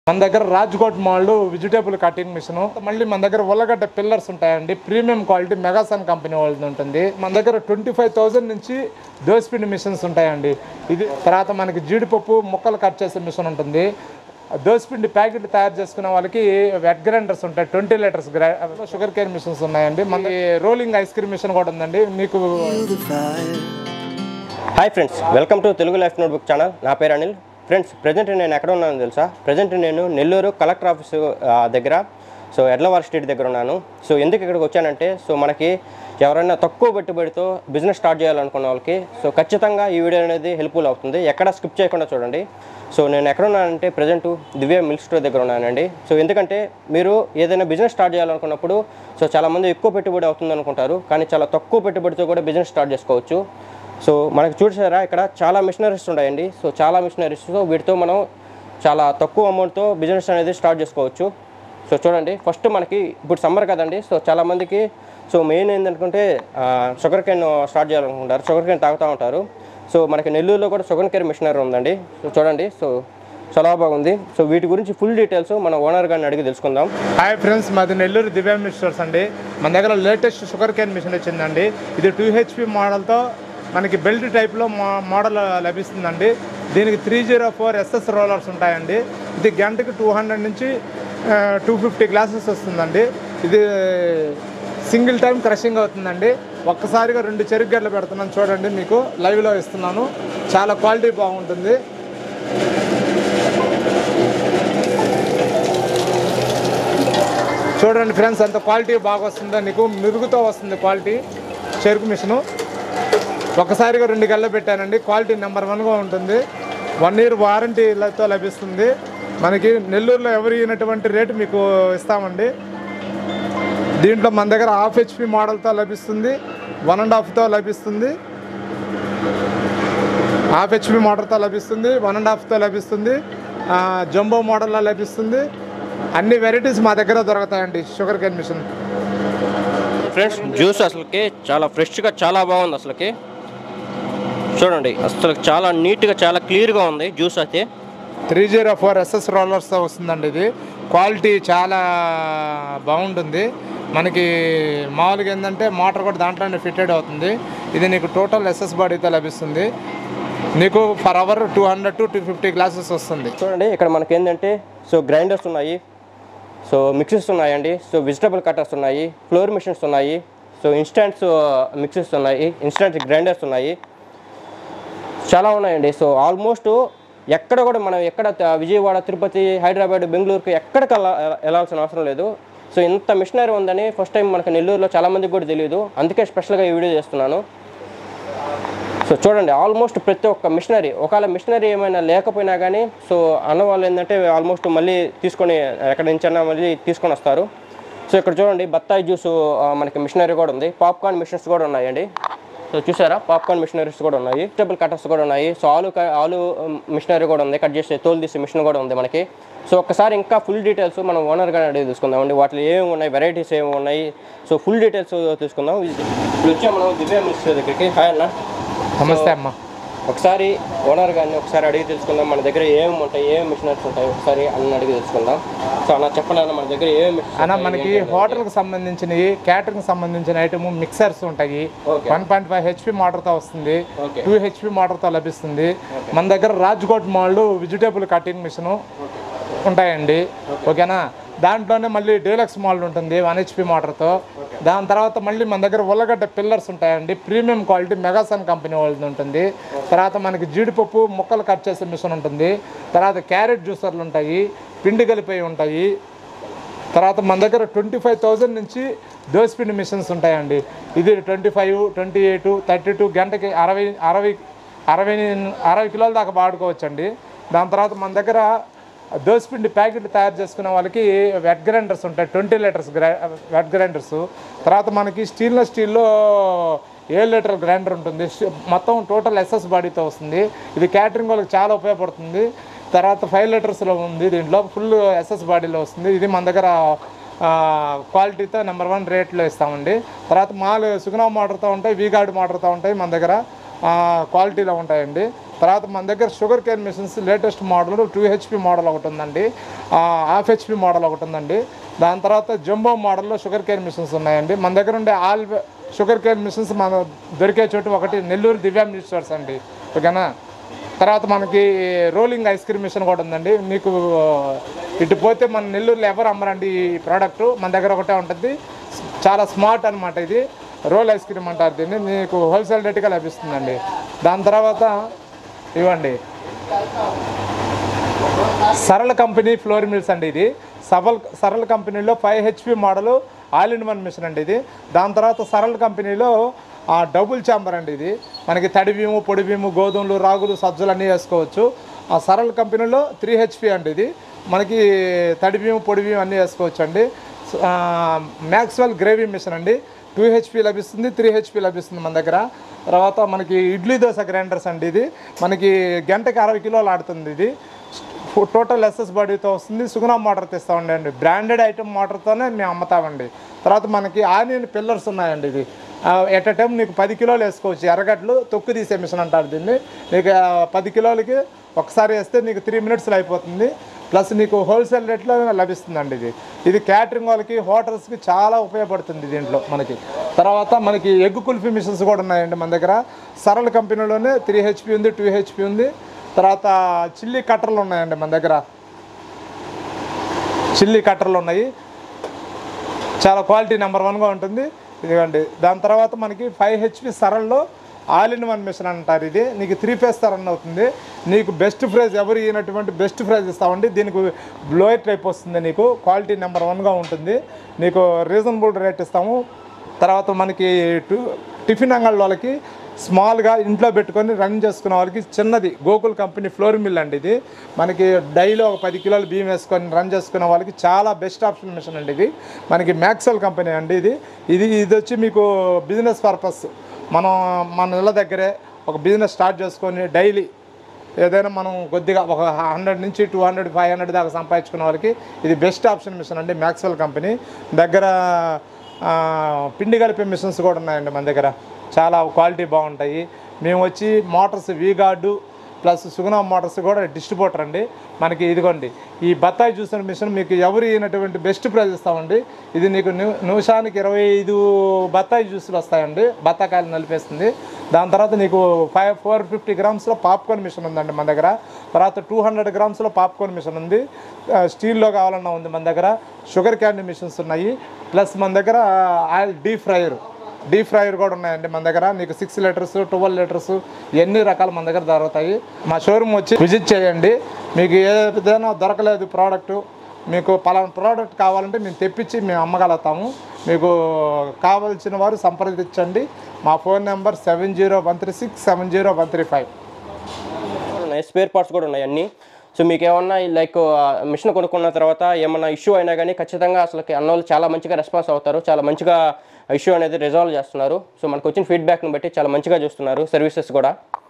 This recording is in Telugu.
మన దగ్గర Rajkot mould vegetable cutting machine మళ్ళీ మన దగ్గర ఉల్లగడ్డ పిల్లర్స్ ఉంటాయండి ప్రీమియం క్వాలిటీ మెగాసన్ కంపెనీ వాళ్ళది ఉంటుంది మన దగ్గర ట్వంటీ ఫైవ్ థౌజండ్ నుంచి దోసిపిండి మిషన్స్ ఉంటాయండి ఇది తర్వాత మనకి జీడిపప్పు ముక్కలు కట్ చేసే మిషన్ ఉంటుంది దోసిపిండి ప్యాకెట్ తయారు చేసుకునే వాళ్ళకి వెట్ గ్రైండర్స్ ఉంటాయి twenty litres sugar cane machines ఉన్నాయండి మనకి రోలింగ్ ఐస్ క్రీమ్ మిషన్ కూడా ఉందండి మీకు hi friends welcome to Telugu life notebook channel నా పేరు అనిల్ ఫ్రెండ్స్ ప్రజెంట్ నేను ఎక్కడ ఉన్నాను తెలుసా ప్రజెంట్ నేను నెల్లూరు కలెక్టర్ ఆఫీస్ ఆ, దగ్గర సో ఎడ్లవార్ స్ట్రీట్ దగ్గర ఉన్నాను సో ఎందుకు ఇక్కడికి వచ్చానంటే సో మనకి ఎవరైనా తక్కువ పెట్టుబడితో బిజినెస్ స్టార్ట్ చేయాలనుకున్న వాళ్ళకి సో ఖచ్చితంగా ఈ వీడియో అనేది హెల్ప్ఫుల్ అవుతుంది ఎక్కడ స్కిప్ చేయకుండా చూడండి సో నేను ఎక్కడ ఉన్నానంటే ప్రజెంట్ దివ్య మిల్క్ స్టోర్ దగ్గర ఉన్నానండి సో ఎందుకంటే మీరు ఏదైనా బిజినెస్ స్టార్ట్ చేయాలనుకున్నప్పుడు సో చాలామంది ఎక్కువ పెట్టుబడి అవుతుంది అనుకుంటారు కానీ చాలా తక్కువ పెట్టుబడితో కూడా బిజినెస్ స్టార్ట్ చేసుకోవచ్చు సో మనకి చూసారా ఇక్కడ చాలా మిషనరీస్ ఉన్నాయండి సో చాలా మిషనరీస్ వీటితో మనం చాలా తక్కువ అమౌంట్తో బిజినెస్ అనేది స్టార్ట్ చేసుకోవచ్చు సో చూడండి ఫస్ట్ మనకి ఇప్పుడు సమ్మర్ కదండి సో చాలామందికి సో మెయిన్ ఏంటంటే షుగర్ కేన్ స్టార్ట్ చేయాలనుకుంటారు షుగర్ కేన్ తాగుతూ ఉంటారు సో మనకి నెల్లూరులో కూడా షుగర్ కేర్ మిషనరీ ఉందండి సో చూడండి సో చాలా బాగుంది సో వీటి గురించి ఫుల్ డీటెయిల్స్ మన ఓనర్ గారిని అడిగి తెలుసుకుందాం హాయ్ ఫ్రెండ్స్ మాది నెల్లూరు దివ్య మిస్టర్స్ అండి మన దగ్గర లేటెస్ట్ షుగర్ కేన్ మిషన్ వచ్చిందండి ఇది టూ హెచ్పి మోడల్తో మనకి బెల్ట్ టైప్లో మో మోడల్ లభిస్తుందండి దీనికి three zero four SS rollers ఉంటాయండి ఇది గంటకి టూ హండ్రెడ్ నుంచి టూ ఫిఫ్టీ గ్లాసెస్ వస్తుందండి ఇది సింగిల్ టైం క్రషింగ్ అవుతుందండి ఒక్కసారిగా రెండు చెరుకు గడ్డలు పెడుతున్నాను చూడండి మీకు లైవ్లో ఇస్తున్నాను చాలా క్వాలిటీ బాగుంటుంది చూడండి ఫ్రెండ్స్ అంత క్వాలిటీ బాగా వస్తుందో నీకు మెరుగుతో వస్తుంది క్వాలిటీ చెరుకు మిషను ఒకసారిగా రెండు గల్ల పెట్టానండి క్వాలిటీ నెంబర్ వన్గా ఉంటుంది వన్ ఇయర్ వారంటీలతో లభిస్తుంది మనకి నెల్లూరులో ఎవరు ఇచ్చినటువంటి రేటు మీకు ఇస్తామండి దీంట్లో మన దగ్గర హాఫ్ హెచ్పి మోడల్తో లభిస్తుంది వన్ అండ్ హాఫ్తో లభిస్తుంది హాఫ్ హెచ్పి మోడల్తో లభిస్తుంది వన్ అండ్ హాఫ్తో లభిస్తుంది ఆ, జంబో మోడల్లో లభిస్తుంది అన్ని వెరైటీస్ మా దగ్గర దొరుకుతాయండి sugar cane machine friends juice అసలుకి చాలా ఫ్రెష్గా చాలా బాగుంది అసలుకి చూడండి అసలు చాలా నీట్గా చాలా క్లియర్గా ఉంది జ్యూస్ అయితే త్రీ జీరో ఫోర్ ఎస్ఎస్ రోలర్స్తో వస్తుందండి ఇది క్వాలిటీ చాలా బాగుంటుంది మనకి మామూలుగా ఏంటంటే మోటార్ కూడా దాంట్లోనే ఫిట్టెడ్ అవుతుంది ఇది నీకు టోటల్ ఎస్ఎస్ బాడీతో లభిస్తుంది నీకు per hour two hundred to two fifty glasses వస్తుంది చూడండి ఇక్కడ మనకి ఏంటంటే సో గ్రైండర్స్ ఉన్నాయి సో మిక్సెస్ ఉన్నాయండి సో వెజిటబుల్ కట్టర్స్ ఉన్నాయి ఫ్లోర్ మిషన్స్ ఉన్నాయి సో ఇన్స్టెంట్స్ మిక్సెస్ ఉన్నాయి ఇన్స్టెంట్ గ్రైండర్స్ ఉన్నాయి చాలా ఉన్నాయండి సో ఆల్మోస్ట్ ఎక్కడ కూడా మనం ఎక్కడ త- విజయవాడ తిరుపతి హైదరాబాద్ బెంగళూరుకి ఎక్కడికి వెళ్ళ వెళ్ళాల్సిన అవసరం లేదు సో ఇంత మిషనరీ ఉందని ఫస్ట్ టైం మనకు నెల్లూరులో చాలా మందికి కూడా తెలియదు అందుకే స్పెషల్గా ఈ వీడియో చేస్తున్నాను సో చూడండి ఆల్మోస్ట్ ప్రతి ఒక్క మిషనరీ ఒకవేళ మిషనరీ ఏమైనా లేకపోయినా కానీ సో అన్న వాళ్ళు ఏంటంటే ఆల్మోస్ట్ మళ్ళీ తీసుకొని ఎక్కడి నుంచైనా మళ్ళీ తీసుకొని వస్తారు సో ఇక్కడ చూడండి బత్తాయి జ్యూస్ ఆ, మనకి మిషనరీ కూడా ఉంది పాప్కార్న్ మిషన్స్ కూడా ఉన్నాయండి సో చూసారా పాప్కార్న్ మిషనరీస్ కూడా ఉన్నాయి వెజిటబుల్ కటర్స్ కూడా ఉన్నాయి సో ఆలు క- ఆలు మిషనరీ కూడా ఉంది కట్ చేసే తోలు తీసే మిషన్ కూడా ఉంది మనకి సో ఒక్కసారి ఇంకా ఫుల్ డీటెయిల్స్ మనం ఓనర్ గానే అడిగి తీసుకుందామండి వాటిలో ఏమేమి ఉన్నాయి వెరైటీస్ ఏమి ఉన్నాయి సో ఫుల్ డీటెయిల్స్ తీసుకుందాం ఇది- ఇప్పుడు వచ్చాం మనం దివ్య మిక్స్ దగ్గరికి హాయ్ అన్న నమస్తే అమ్మ ఒకసారి ఓనర్ గారిని ఒకసారి అడిగి తెలుసుకుందాం మన దగ్గర ఏమేమి ఉంటాయి ఏమేమి మిషనరీస్ ఉంటాయి ఒకసారి అన్న అడిగి తెలుసుకుందాం సో అన్న చెప్పండి అన్న మన దగ్గర ఏమేమి machines అన్న ఉంటాయి, మనకి ఏంటి హోటల్కి సంబంధించినవి క్యాటరింగ్ సంబంధించిన ఐటమ్ మిక్సర్స్ ఉంటాయి Okay. One point five HP మోటార్తో వస్తుంది Okay. టూ హెచ్పి మోటార్తో లభిస్తుంది మన దగ్గర Rajkot mould vegetable cutting machine ఉంటాయండి ఓకేనా దాంట్లోనే మళ్ళీ డీలక్స్ మోల్డ్ ఉంటుంది వన్ హెచ్పి మోటార్తో దాని తర్వాత మళ్ళీ మన దగ్గర ఉల్లగడ్డ పిల్లర్స్ ఉంటాయండి ప్రీమియం క్వాలిటీ మెగాసన్ కంపెనీ వాళ్ళది ఉంటుంది తర్వాత మనకి జీడిపప్పు ముక్కలు కట్ చేసే మిషన్ ఉంటుంది తర్వాత క్యారెట్ జ్యూసర్లు ఉంటాయి పిండి కలిపి ఉంటాయి తర్వాత మన దగ్గర ట్వంటీ ఫైవ్ థౌజండ్ నుంచి దోసిపిండి మిషన్స్ ఉంటాయండి ఇది twenty five twenty eight thirty two గంటకి అరవై అరవై అరవై అరవై కిలోల దాకా వాడుకోవచ్చండి దాని తర్వాత మన దగ్గర దోసిపిండి ప్యాకెట్లు తయారు చేసుకునే వాళ్ళకి వెట్ గ్రైండర్స్ ఉంటాయి ట్వంటీ లీటర్స్ గ్రై వెట్ గ్రైండర్స్ తర్వాత మనకి స్టీల్నెస్ స్టీల్లో ఏడు లీటర్ గ్రైండర్ ఉంటుంది స్టీ- మొత్తం టోటల్ ఎస్ఎస్ బాడీతో వస్తుంది ఇది క్యాటరింగ్ వాళ్ళకి చాలా ఉపయోగపడుతుంది తర్వాత ఫైవ్ లీటర్స్లో ఉంది దీంట్లో ఫుల్ ఎస్ఎస్ బాడీలో వస్తుంది ఇది మన దగ్గర ఆ, క్వాలిటీతో నెంబర్ వన్ రేట్లో ఇస్తామండి తర్వాత మాల్ సుగుణ మోటార్తో ఉంటాయి వీగార్డ్ మోటార్తో ఉంటాయి మన దగ్గర క్వాలిటీలో ఉంటాయండి తర్వాత మన దగ్గర sugar cane machines latest model two HP model ఒకటి ఉందండి హాఫ్ హెచ్పి మోడల్ ఒకటి ఉందండి దాని తర్వాత జంబో మోడల్లో షుగర్ కేన్ మిషన్స్ ఉన్నాయండి మన దగ్గర ఉండే ఆల్ షుగర్ కేన్ మిషన్స్ మన దొరికే చోటు ఒకటి నెల్లూరు దివ్యా మినిస్టర్స్ అండి ఓకేనా తర్వాత మనకి రోలింగ్ ఐస్ క్రీమ్ మిషన్ కూడా ఉందండి మీకు ఇటు పోతే మన నెల్లూరులో ఎవరు అమ్మరండి ఈ ప్రోడక్ట్ మన దగ్గర ఒకటే ఉంటుంది చాలా స్మార్ట్ అనమాట ఇది రోల్ ఐస్ క్రీమ్ అంటారు దీన్ని మీకు హోల్సేల్ రేట్గా లభిస్తుందండి దాని తర్వాత ఇవ్వండి సరళ కంపెనీ ఫ్లోర్ మిల్స్ అండి ఇది సబల్ సరళ కంపెనీలో five HP model all in one machine అండి ఇది దాని తర్వాత సరళ కంపెనీలో ఆ డబుల్ ఛాంబర్ అండి ఇది మనకి తడి భీము పొడి భీము గోధుమలు రాగులు సజ్జలు అన్నీ వేసుకోవచ్చు ఆ సరళ కంపెనీలో త్రీ హెచ్పి అండి ఇది మనకి తడి భీము పొడి భీము అన్నీ వేసుకోవచ్చు అండి మ్యాక్స్వెల్ గ్రేవీ మిషన్ అండి టూ హెచ్పి లభిస్తుంది త్రీ హెచ్పి లభిస్తుంది మన దగ్గర తర్వాత మనకి ఇడ్లీ దోశ గ్రైండర్స్ అండి ఇది మనకి గంటకి అరవై కిలోలు ఆడుతుంది ఇది టోటల్ ఎస్ఎస్ బాడీతో వస్తుంది సుగుణ మోటార్ తెస్తామండి అండి బ్రాండెడ్ ఐటమ్ మోటార్తోనే మేము అమ్ముతామండి తర్వాత మనకి ఆనియన్ పిల్లర్స్ ఉన్నాయండి ఇది ఎట్ ఎ టైం నీకు పది కిలోలు వేసుకోవచ్చు ఎర్రగడ్డలు తొక్కు తీసే మిషన్ అంటారు దీన్ని నీకు ఆ, పది కిలోలకి ఒకసారి వేస్తే నీకు త్రీ మినిట్స్లో అయిపోతుంది ప్లస్ నీకు హోల్సేల్ రేట్లో లభిస్తుందండి ఇది ఇది క్యాటరింగ్ వాళ్ళకి హోటల్స్కి చాలా ఉపయోగపడుతుంది దీంట్లో మనకి తర్వాత మనకి ఎగ్ కుల్ఫీ మిషన్స్ కూడా ఉన్నాయండి మన దగ్గర సరళ కంపెనీలోనే త్రీ హెచ్పి ఉంది టూ హెచ్పి ఉంది తర్వాత చిల్లీ కట్టర్లు ఉన్నాయండి మన దగ్గర చిల్లీ కట్టర్లు ఉన్నాయి చాలా క్వాలిటీ నెంబర్ వన్గా ఉంటుంది ఇదిగోండి దాని తర్వాత మనకి ఫైవ్ హెచ్పి సరల్లో ఆల్ ఇన్ వన్ మిషన్ అంటారు ఇది నీకు త్రీ ఫేస్ రన్ అవుతుంది నీకు బెస్ట్ ప్రైజ్ ఎవరు ఇచ్చినటువంటి బెస్ట్ ప్రైజ్ ఇస్తామండి దీనికి బ్లోయర్ టైప్ వస్తుంది నీకు క్వాలిటీ నెంబర్ వన్గా ఉంటుంది నీకు రీజనబుల్ రేట్ ఇస్తాము తర్వాత మనకి టు- టిఫిన్ అంగళ్ళ వాళ్ళకి స్మాల్గా ఇంట్లో పెట్టుకొని రన్ చేసుకునే వాళ్ళకి చిన్నది గోకుల్ కంపెనీ ఫ్లోర్ మిల్ అండి ఇది మనకి డైలో ఒక పది కిలోలు బియ్యం వేసుకొని రన్ చేసుకునే వాళ్ళకి చాలా బెస్ట్ ఆప్షన్ మిషన్ అండి ఇది మనకి మ్యాక్సెల్ కంపెనీ అండి ఇది ఇది ఇది వచ్చి మీకు బిజినెస్ పర్పస్ మనం మన ఇళ్ళ దగ్గరే ఒక బిజినెస్ స్టార్ట్ చేసుకొని డైలీ ఏదైనా మనం కొద్దిగా ఒక హండ్రెడ్ నుంచి టూ హండ్రెడ్ ఫైవ్ హండ్రెడ్ దాకా సంపాదించుకునే వాళ్ళకి ఇది బెస్ట్ ఆప్షన్ మిషన్ అండి మ్యాక్స్వెల్ కంపెనీ దగ్గర ఆ, పిండి కలిపే మిషన్స్ కూడా ఉన్నాయండి మన దగ్గర చాలా క్వాలిటీ బాగుంటాయి మేము వచ్చి motors V Guard plus Suguna motors కూడా డిస్ట్రిబ్యూటర్ అండి మనకి ఇదిగోండి ఈ బత్తాయి జ్యూస్ మిషన్ మీకు ఎవరు ఇచ్చినటువంటి బెస్ట్ ప్రైస్ ఇస్తామండి ఇది నీకు ని- నిమిషానికి ఇరవై ఐదు బత్తాయి జ్యూసులు వస్తాయండి బత్తాకాయలు నలిపేస్తుంది దాని తర్వాత నీకు ఫైవ్ ఫోర్ ఫిఫ్టీ గ్రామ్స్లో పాప్కార్న్ మిషన్ ఉందండి మన దగ్గర తర్వాత టూ హండ్రెడ్ గ్రామ్స్లో పాప్కార్న్ మిషన్ ఉంది ఆ, స్టీల్లో కావాలన్నా ఉంది మన దగ్గర షుగర్ క్యాండీ మిషన్స్ ఉన్నాయి ప్లస్ మన దగ్గర oil deep fryer deep fryer కూడా ఉన్నాయండి మన దగ్గర నీకు సిక్స్ లీటర్స్ ట్వెల్వ్ లీటర్స్ ఎన్ని రకాలు మన దగ్గర దొరుకుతాయి మా షోరూమ్ వచ్చి విజిట్ చేయండి మీకు ఏదైనా దొరకలేదు ప్రోడక్ట్ మీకు పలానా ప్రోడక్ట్ కావాలంటే మేము తెప్పించి మేము అమ్మగలుగుతాము మీకు కావాల్సిన వారు సంప్రదించండి మా phone number seven zero one three six seven zero one three five ఉన్నాయి స్పేర్ పార్ట్స్ కూడా ఉన్నాయి అన్నీ సో మీకు ఏమన్నా లైక్ మిషన్ కొనుక్కున్న తర్వాత ఏమన్నా ఇష్యూ అయినా కానీ ఖచ్చితంగా అసలు అన్న వాళ్ళు చాలా మంచిగా రెస్పాన్స్ అవుతారు చాలా మంచిగా ఇష్యూ అనేది రిజాల్వ్ చేస్తున్నారు సో మనకు వచ్చిన ఫీడ్బ్యాక్ని బట్టి చాలా మంచిగా చూస్తున్నారు సర్వీసెస్ కూడా